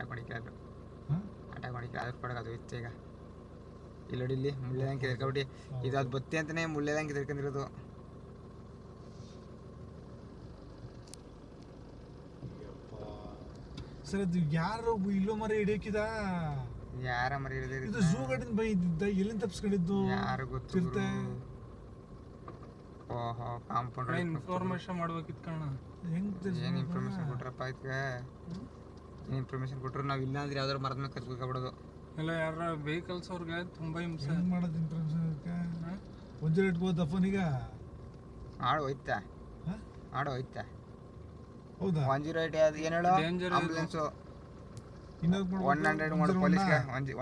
Attack ಮಾಡಿಕ್ಕೆ ಅದು ಹಾಂ attack ಮಾಡಿಕ್ಕೆ ಅದ್ರ ಪಡಗ ಅದು ಇತ್ತು ಈಗ ಇಲ್ಲಿ ನೋಡಿ ಇಲ್ಲಿ ಮುಳ್ಳೆದಂಗೆ ಕೆದರ್ಕೊಬಿಟ್ಟು ಇದು ಅದು ಬತ್ತಿ ಅಂತಾನೆ ಮುಳ್ಳೆದಂಗೆ ಕೆದರ್ಕೊಂಡಿರೋದು ಸರ್ ಅದು ಯಾರು ಇಲ್ಲೋ ಮರ ಹಿಡಿಯೋಕಿದ ಯಾರ ಮರಿ ಹಿಡಿದಿರಿ ಇದು ಝೂ ಗಾರ್ಡನ್ ಬೈ ಇದ್ದಿದ್ದ ಎಲ್ಲಿಂದ ತಪ್ಪಿಸ್ಕೊಂಡಿದ್ದು ಯಾರು ಗೊತ್ತು ಚಿರತೆ ಗುರು. ಓಹೋ ಕಾಂಪೌಂಡ್ ಇನ್ಫಾರ್ಮೇಶನ್ ಮಾಡ್ಬೇಕಿತ್ತು ಕಣ ಹೆಂಗ್ ಏನು ಇನ್ಫಾರ್ಮೇಶನ್ ಕೊಟ್ರಪ್ಪ ಇದಕ್ಕೆ ಏನು ಇನ್ಫಾರ್ಮೇಶನ್ ಕೊಟ್ಟರು ನಾವು ಇಲ್ಲ ಅಂದ್ರೆ ಯಾವ್ದಾರು ಮರದ ಮೇಲೆ ಕಚ್ಕೊಬಿಡೋದು ಇಲ್ಲ ಯಾರ ವೆಹಿಕಲ್ಸ್ ಅವ್ರಿಗೆ ತುಂಬಾ ಹಿಂಸೆ ಹೆಂಗ್ ಮಾಡೋದು ಇನ್ಫಾರ್ಮೇಶನ್ ಅದಕ್ಕೆ ಒಂಜರ ಇಟ್ಬೋದು ಫೋನಿಗ ಆಡು ಹೋಯ್ತಾ ಹಾ? ಆಡು ಹೋಯ್ತಾ ಹೌದಾ ಒನ್ ಜೀರೋ ಏಟ್ ಏನು ಹೇಳು Danger ಇದು. ಆಂಬುಲೆನ್ಸು ಇನ್ನೊಂದು ಒನ್ ಹಂಡ್ರೆಡ್ ಮಾಡು ಪೊಲೀಸ್ಗೆ ಒನ್